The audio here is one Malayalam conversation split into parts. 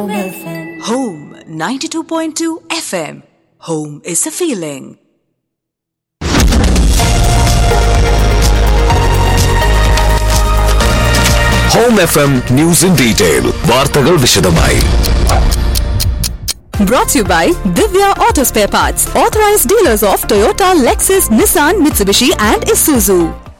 Home 92.2 FM. Home is a feeling. Home F M news in detail വാർത്തകൾ വിശദമായി Brought to you by Divya Auto Spare Parts, authorized dealers of Toyota, Lexus, Nissan, Mitsubishi, and Isuzu.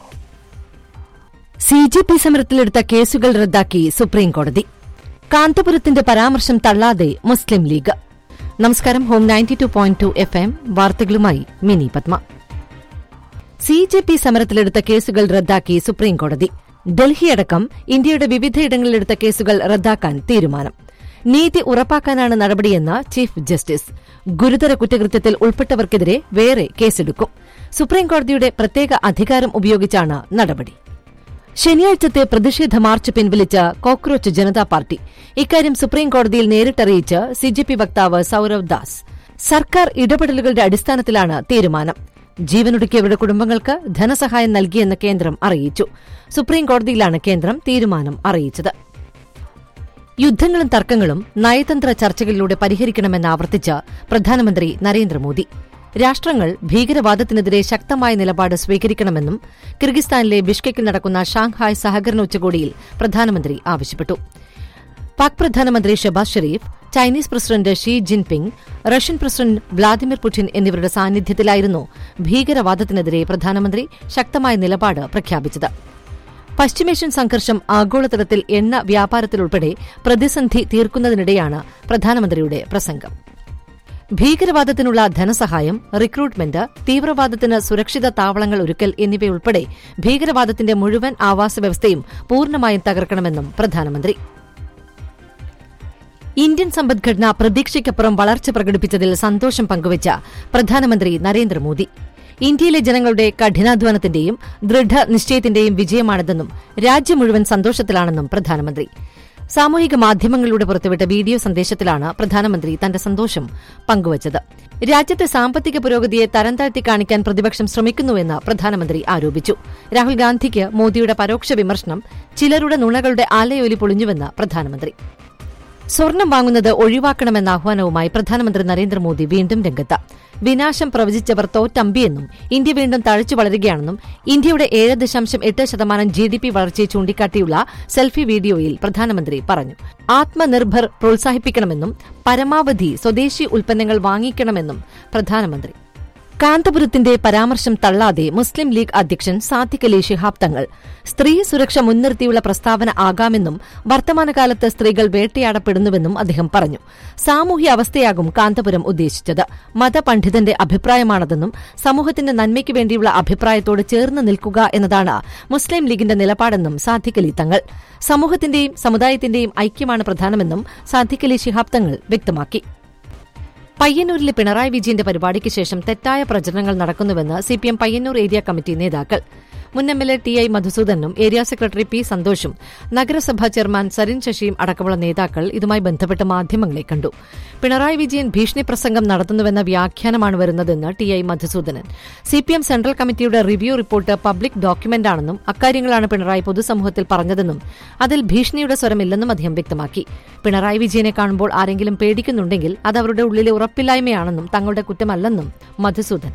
C G P സമരത്തിലെടുത്ത കേസുകൾ റദ്ദാക്കി സുപ്രീം കോടതി കാന്തപുരത്തിന്റെ പരാമർശം തള്ളാതെ മുസ്ലിം ലീഗ് നമസ്കാരം home ninety two point two F M വാർത്തകളുമായി Mini Padma C J P സമരത്തിലെടുത്ത കേസുകൾ റദ്ദാക്കി സുപ്രീം കോടതി ഡൽഹിയടക്കം ഇന്ത്യയുടെ വിവിധയിടങ്ങളിലെടുത്ത കേസുകൾ റദ്ദാക്കാൻ തീരുമാനം നീതി ഉറപ്പാക്കാനാണ് നടപടിയെന്ന് ചീഫ് ജസ്റ്റിസ് ഗുരുതര കുറ്റകൃത്യത്തിൽ ഉൾപ്പെട്ടവർക്കെതിരെ വേറെ കേസെടുക്കും സുപ്രീംകോടതിയുടെ പ്രത്യേക അധികാരം ഉപയോഗിച്ചാണ് നടപടി ശനിയാഴ്ചത്തെ പ്രതിഷേധ മാർച്ച് പിൻവലിച്ച കോക്രോച്ച് ജനതാ പാർട്ടി ഇക്കാര്യം സുപ്രീംകോടതിയിൽ നേരിട്ടറിയിച്ച് സിജെപി വക്താവ് സൌരവ് ദാസ് സർക്കാർ ഇടപെടലുകളുടെ അടിസ്ഥാനത്തിലാണ് തീരുമാനം ജീവനൊടുക്കിയവരുടെ കുടുംബങ്ങൾക്ക് ധനസഹായം നൽകിയെന്ന് കേന്ദ്രം അറിയിച്ചു സുപ്രീംകോടതിയിലാണ് കേന്ദ്രം തീരുമാനം അറിയിച്ചത് യുദ്ധങ്ങളും തർക്കങ്ങളും നയതന്ത്ര ചർച്ചകളിലൂടെ പരിഹരിക്കണമെന്ന് ആവർത്തിച്ച് പ്രധാനമന്ത്രി നരേന്ദ്രമോദി രാഷ്ട്രങ്ങൾ ഭീകരവാദത്തിനെതിരെ ശക്തമായ നിലപാട് സ്വീകരിക്കണമെന്നും കിർഗിസ്ഥാനിലെ ബിഷ്കെക്കിൽ നടക്കുന്ന ഷാങ്ഹായ് സഹകരണ ഉച്ചകോടിയിൽ പ്രധാനമന്ത്രി ആവശ്യപ്പെട്ടു പാക് പ്രധാനമന്ത്രി Shehbaz Sharif Chinese president Xi Jinping Russian president Vladimir Putin എന്നിവരുടെ സാന്നിധ്യത്തിലായിരുന്നു ഭീകരവാദത്തിനെതിരെ പ്രധാനമന്ത്രി ശക്തമായ നിലപാട് പ്രഖ്യാപിച്ചത് പശ്ചിമേഷ്യൻ സംഘർഷം ആഗോളതലത്തിൽ എണ്ണ വ്യാപാരത്തിലുൾപ്പെടെ പ്രതിസന്ധി തീർക്കുന്നതിനിടെയാണ് പ്രധാനമന്ത്രിയുടെ പ്രസംഗം ഭീകരവാദത്തിനുള്ള ധനസഹായം റിക്രൂട്ട്മെന്റ് തീവ്രവാദത്തിന് സുരക്ഷിത താവളങ്ങൾ ഒരുക്കൽ എന്നിവയുൾപ്പെടെ ഭീകരവാദത്തിന്റെ മുഴുവൻ ആവാസ വ്യവസ്ഥയും പൂർണ്ണമായും തകർക്കണമെന്നും പ്രധാനമന്ത്രി ഇന്ത്യൻ സമ്പദ്ഘടന പ്രതീക്ഷയ്ക്കപ്പുറം വളർച്ച പ്രകടിപ്പിച്ചതിൽ സന്തോഷം പങ്കുവച്ച പ്രധാനമന്ത്രി നരേന്ദ്രമോദി ഇന്ത്യയിലെ ജനങ്ങളുടെ കഠിനാധ്വാനത്തിന്റെയും ദൃഢനിശ്ചയത്തിന്റെയും വിജയമാണിതെന്നും രാജ്യം മുഴുവൻ സന്തോഷത്തിലാണെന്നും പ്രധാനമന്ത്രി സാമൂഹിക മാധ്യമങ്ങളിലൂടെ പുറത്തുവിട്ട വീഡിയോ സന്ദേശത്തിലാണ് പ്രധാനമന്ത്രി തന്റെ സന്തോഷം പങ്കുവച്ചത് രാജ്യത്തെ സാമ്പത്തിക പുരോഗതിയെ തരം താഴ്ത്തി കാണിക്കാൻ പ്രതിപക്ഷം ശ്രമിക്കുന്നുവെന്ന് പ്രധാനമന്ത്രി ആരോപിച്ചു രാഹുൽ ഗാന്ധിക്ക് മോദിയുടെ പരോക്ഷ വിമർശനം ചിലരുടെ നുണകളുടെ ആലയൊലി പൊളിഞ്ഞുവെന്ന് പ്രധാനമന്ത്രി സ്വർണം വാങ്ങുന്നത് ഒഴിവാക്കണമെന്ന ആഹ്വാനവുമായി പ്രധാനമന്ത്രി നരേന്ദ്രമോദി വീണ്ടും രംഗത്ത് വിനാശം പ്രവചിച്ചവർ തോറ്റമ്പിയെന്നും ഇന്ത്യ വീണ്ടും തഴച്ചു വളരുകയാണെന്നും ഇന്ത്യയുടെ ഏഴ് ദശാംശം എട്ട് ശതമാനം ജി ഡി പി വളർച്ചയെ ചൂണ്ടിക്കാട്ടിയുള്ള സെൽഫി വീഡിയോയിൽ പ്രധാനമന്ത്രി പറഞ്ഞു ആത്മനിർഭർ പ്രോത്സാഹിപ്പിക്കണമെന്നും പരമാവധി സ്വദേശി ഉൽപ്പന്നങ്ങൾ വാങ്ങിക്കണമെന്നും പ്രധാനമന്ത്രി കാന്തപുരത്തിന്റെ പരാമർശം തള്ളാതെ മുസ്ലിം ലീഗ് അധ്യക്ഷൻ സാദിഖ് അലി ശിഹാബ് തങ്ങൾ സ്ത്രീ സുരക്ഷ മുൻനിർത്തിയുള്ള പ്രസ്താവന ആകാമെന്നും വർത്തമാനകാലത്ത് സ്ത്രീകൾ വേട്ടയാടപ്പെടുന്നുവെന്നും അദ്ദേഹം പറഞ്ഞു സാമൂഹ്യ അവസ്ഥയാകും കാന്തപുരം ഉദ്ദേശിച്ചത് മതപണ്ഡിതന്റെ അഭിപ്രായമാണതെന്നും സമൂഹത്തിന്റെ നന്മയ്ക്ക് വേണ്ടിയുള്ള അഭിപ്രായത്തോട് ചേർന്ന് നിൽക്കുക എന്നതാണ് മുസ്ലിം ലീഗിന്റെ നിലപാടെന്നും സാദിഖ് അലി തങ്ങൾ സമൂഹത്തിന്റെയും സമുദായത്തിന്റെയും ഐക്യമാണ് പ്രധാനമെന്നും സാദിഖ് അലി ശിഹാബ് തങ്ങൾ വ്യക്തമാക്കി പയ്യന്നൂരിലെ പിണറായി വിജയന്റെ പരിപാടിക്ക് ശേഷം തെറ്റായ പ്രചരണങ്ങൾ നടക്കുന്നുവെന്ന് സിപിഎം പയ്യന്നൂർ ഏരിയ കമ്മിറ്റി നേതാക്കൾ മുൻ M L A T I മധുസൂദനും ഏരിയ സെക്രട്ടറി പി സന്തോഷും നഗരസഭാ ചെയർമാൻ സരിൻ ശശിയും അടക്കമുള്ള നേതാക്കൾ ഇതുമായി ബന്ധപ്പെട്ട് മാധ്യമങ്ങളെ കണ്ടു പിണറായി വിജയൻ ഭീഷണി പ്രസംഗം നടത്തുന്നുവെന്ന വ്യാഖ്യാനമാണ് വരുന്നതെന്ന് T I Madhusoodanan CPM central കമ്മിറ്റിയുടെ റിവ്യൂ റിപ്പോർട്ട് പബ്ലിക് ഡോക്യുമെന്റാണെന്നും അക്കാര്യങ്ങളാണ് പിണറായി പൊതുസമൂഹത്തിൽ പറഞ്ഞതെന്നും അതിൽ ഭീഷണിയുടെ സ്വരമില്ലെന്നും അദ്ദേഹം വ്യക്തമാക്കി പിണറായി വിജയനെ കാണുമ്പോൾ ആരെങ്കിലും പേടിക്കുന്നുണ്ടെങ്കിൽ അത് അവരുടെ ഉള്ളിലെ ഉറപ്പില്ലായ്മയാണെന്നും തങ്ങളുടെ കുറ്റമല്ലെന്നും Madhusudan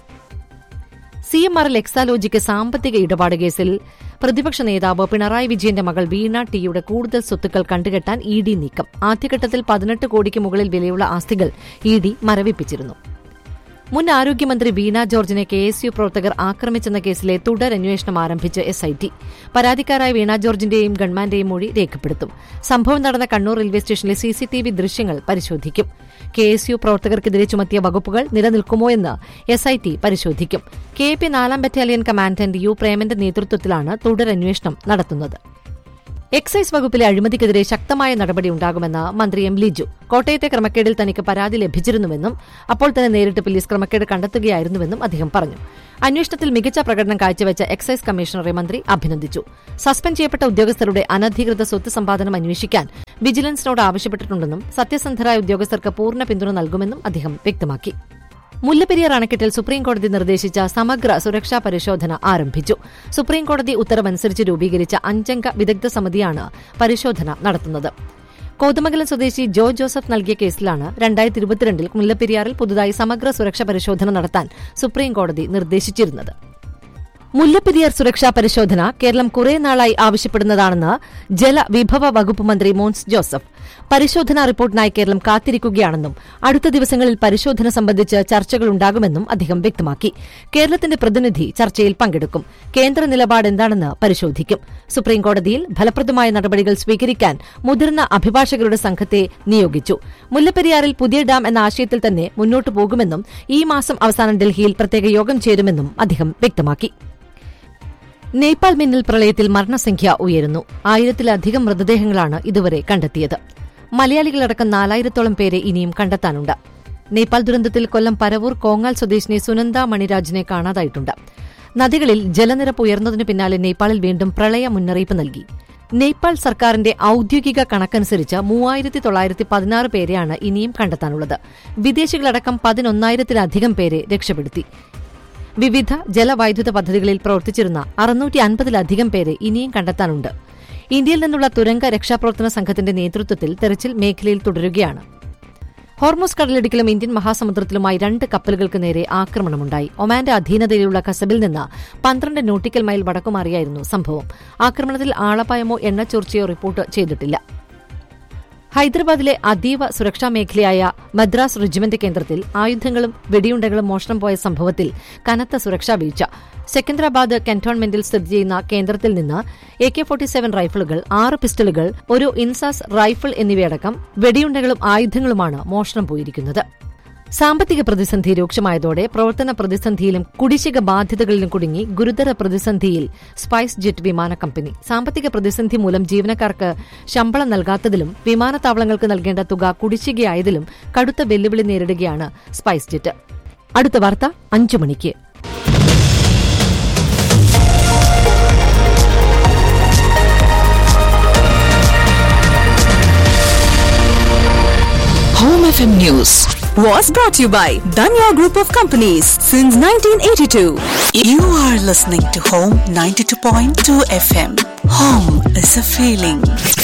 C M R L Exalogic സാമ്പത്തിക ഇടപാട് കേസിൽ പ്രതിപക്ഷ നേതാവ് പിണറായി വിജയന്റെ മകൾ വീണ ടിയുടെ കൂടുതൽ സ്വത്തുക്കൾ കണ്ടുകെട്ടാൻ ഇ ഡി നീക്കം ആദ്യഘട്ടത്തിൽ പതിനെട്ട് കോടിക്ക് മുകളിൽ വിലയുള്ള ആസ്തികൾ ഇ ഡി മരവിപ്പിച്ചിരുന്നു മുൻ ആരോഗ്യമന്ത്രി വീണ ജോർജിനെ കെ എസ് യു പ്രവർത്തകർ ആക്രമിച്ചെന്ന കേസിലെ തുടരന്വേഷണം ആരംഭിച്ച് എസ് ഐ ടി പരാതിക്കാരായ വീണ ജോർജിന്റെയും ഗൺമാന്റെയും മൊഴി രേഖപ്പെടുത്തും സംഭവം നടന്ന കണ്ണൂർ റെയിൽവേ സ്റ്റേഷനിലെ സിസിടിവി ദൃശ്യങ്ങൾ പരിശോധിക്കും കെ എസ് യു പ്രവർത്തകർക്കെതിരെ ചുമത്തിയ വകുപ്പുകൾ നിലനിൽക്കുമോ എന്ന് എസ് ഐ ടി പരിശോധിക്കും കെ പി നാലാം ബറ്റാലിയൻ കമാൻഡന്റ് യു പ്രേമന്റെ നേതൃത്വത്തിലാണ് തുടരന്വേഷണം നടത്തുന്നത് എക്സൈസ് വകുപ്പിലെ അഴിമതിക്കെതിരെ ശക്തമായ നടപടി ഉണ്ടാകുമെന്ന് മന്ത്രി എം ലിജു കോട്ടയത്തെ ക്രമക്കേടിൽ തനിക്ക് പരാതി ലഭിച്ചിരുന്നുവെന്നും അപ്പോൾ തന്നെ നേരിട്ട് പോലീസ് ക്രമക്കേട് കണ്ടെത്തുകയായിരുന്നുവെന്നും അദ്ദേഹം പറഞ്ഞു അന്വേഷണത്തിൽ മികച്ച പ്രകടനം കാഴ്ചവെച്ച എക്സൈസ് കമ്മീഷണറെ മന്ത്രി അഭിനന്ദിച്ചു സസ്പെൻഡ് ചെയ്യപ്പെട്ട ഉദ്യോഗസ്ഥരുടെ അനധികൃത സ്വത്ത് സമ്പാദനം അന്വേഷിക്കാൻ വിജിലൻസിനോട് ആവശ്യപ്പെട്ടിട്ടുണ്ടെന്നും സത്യസന്ധരായ ഉദ്യോഗസ്ഥർക്ക് പൂർണ്ണ പിന്തുണ നൽകുമെന്നും അദ്ദേഹം വ്യക്തമാക്കി മുല്ലപ്പെരിയാർ അണക്കെട്ടിൽ സുപ്രീംകോടതി നിർദ്ദേശിച്ച സമഗ്ര സുരക്ഷാ പരിശോധന ആരംഭിച്ചു സുപ്രീംകോടതി ഉത്തരവനുസരിച്ച് രൂപീകരിച്ച അഞ്ചംഗ വിദഗ്ധ സമിതിയാണ് പരിശോധന നടത്തുന്നത് കോതമംഗലം സ്വദേശി ജോ ജോസഫ് നൽകിയ കേസിലാണ് രണ്ടായിരത്തി ഇരുപത്തിരണ്ടിൽ മുല്ലപ്പെരിയാറിൽ പുതുതായി സമഗ്ര സുരക്ഷാ പരിശോധന നടത്താൻ സുപ്രീംകോടതി നിർദ്ദേശിച്ചിരുന്നത് മുല്ലപ്പെരിയാർ സുരക്ഷാ പരിശോധന കേരളം കുറെ നാളായി ആവശ്യപ്പെടുന്നതാണെന്ന് ജലവിഭവ വകുപ്പ് മന്ത്രി മോൻസ് ജോസഫ് പരിശോധനാ റിപ്പോർട്ടിനായി കേരളം കാത്തിരിക്കുകയാണെന്നും അടുത്ത ദിവസങ്ങളിൽ പരിശോധന സംബന്ധിച്ച് ചർച്ചകളുണ്ടാകുമെന്നും അദ്ദേഹം വ്യക്തമാക്കി കേരളത്തിന്റെ പ്രതിനിധി ചർച്ചയിൽ പങ്കെടുക്കും കേന്ദ്ര നിലപാട് എന്താണെന്ന് പരിശോധിക്കും സുപ്രീംകോടതിയിൽ ഫലപ്രദമായ നടപടികൾ സ്വീകരിക്കാൻ മുതിർന്ന അഭിഭാഷകരുടെ സംഘത്തെ നിയോഗിച്ചു മുല്ലപ്പെരിയാറിൽ പുതിയ ഡാം എന്ന ആശയത്തിൽ തന്നെ മുന്നോട്ടു പോകുമെന്നും ഈ മാസം അവസാനം ഡൽഹിയിൽ പ്രത്യേക യോഗം ചേരുമെന്നും അദ്ദേഹം വ്യക്തമാക്കി നേപ്പാൾ മിന്നൽ പ്രളയത്തിൽ മരണസംഖ്യ ഉയരുന്നു ആയിരത്തിലധികം മൃതദേഹങ്ങളാണ് ഇതുവരെ കണ്ടെത്തിയത് മലയാളികളടക്കം നാലായിരത്തോളം പേരെ ഇനിയും കണ്ടെത്താനുണ്ട് നേപ്പാൾ ദുരന്തത്തിൽ കൊല്ലം പരവൂർ കോങ്ങാൽ സ്വദേശിനി സുനന്ദ മണിരാജിനെ കാണാതായിട്ടുണ്ട് നദികളിൽ ജലനിരപ്പ് ഉയർന്നതിനു പിന്നാലെ നേപ്പാളിൽ വീണ്ടും പ്രളയ മുന്നറിയിപ്പ് നൽകി നേപ്പാൾ സർക്കാരിന്റെ ഔദ്യോഗിക കണക്കനുസരിച്ച് മൂവായിരത്തി തൊള്ളായിരത്തി പതിനാറ് പേരെയാണ് ഇനിയും കണ്ടെത്താനുള്ളത് വിദേശികളടക്കം പതിനൊന്നായിരത്തിലധികം പേരെ രക്ഷപ്പെടുത്തി വിവിധ ജലവൈദ്യുത പദ്ധതികളിൽ പ്രവർത്തിച്ചിരുന്ന അറുന്നൂറ്റി അൻപതിലധികം പേരെ ഇനിയും കണ്ടെത്താനുണ്ട് ഇന്ത്യയിൽ നിന്നുള്ള തുരങ്ക രക്ഷാപ്രവർത്തന സംഘത്തിന്റെ നേതൃത്വത്തിൽ തെരച്ചിൽ മേഖലയിൽ തുടരുകയാണ് ഹോർമോസ് കടലിടുക്കിലും ഇന്ത്യൻ മഹാസമുദ്രത്തിലുമായി രണ്ട് കപ്പലുകൾക്ക് നേരെ ആക്രമണമുണ്ടായി ഒമാന്റെ അധീനതയിലുള്ള കസബിൽ നിന്ന് പന്ത്രണ്ട് നോട്ടിക്കൽ മൈൽ വടക്കുമാറിയായിരുന്നു സംഭവം ആക്രമണത്തിൽ ആളപായമോ എണ്ണച്ചോർച്ചയോ റിപ്പോർട്ട് ചെയ്തിട്ടില്ല ഹൈദരാബാദിലെ അതീവ സുരക്ഷാ മേഖലയായ മദ്രാസ് റെജിമെന്റ് കേന്ദ്രത്തിൽ ആയുധങ്ങളും വെടിയുണ്ടകളും മോഷണം പോയ സംഭവത്തിൽ കനത്ത സുരക്ഷാ വീഴ്ച സെക്കന്ദരാബാദ് കന്റോൺമെന്റിൽ സ്ഥിതി ചെയ്യുന്ന കേന്ദ്രത്തിൽ നിന്ന് എ കെ ഫോർട്ടി സെവൻ റൈഫിളുകൾ ആറ് പിസ്റ്റളുകൾ ഒരു ഇൻസാസ് റൈഫിൾ എന്നിവയടക്കം വെടിയുണ്ടകളും ആയുധങ്ങളുമാണ് മോഷണം പോയിരിക്കുന്നത് സാമ്പത്തിക പ്രതിസന്ധി രൂക്ഷമായതോടെ പ്രവർത്തന പ്രതിസന്ധിയിലും കുടിശ്ശിക ബാധ്യതകളിലും കുടുങ്ങി ഗുരുതര പ്രതിസന്ധിയിൽ സ്പൈസ് ജെറ്റ് വിമാന കമ്പനി സാമ്പത്തിക പ്രതിസന്ധി മൂലം ജീവനക്കാർക്ക് ശമ്പളം നൽകാത്തതിലും വിമാനത്താവളങ്ങൾക്ക് നൽകേണ്ട തുക കുടിശ്ശികയായതിലും കടുത്ത വെല്ലുവിളി നേരിടുകയാണ് സ്പൈസ് ജെറ്റ് അടുത്ത വാർത്ത അഞ്ചു മണിക്ക് Home FM News was brought to you by Danya Group of Companies since 1982. You are listening to Home 92.2 FM. Home is a feeling.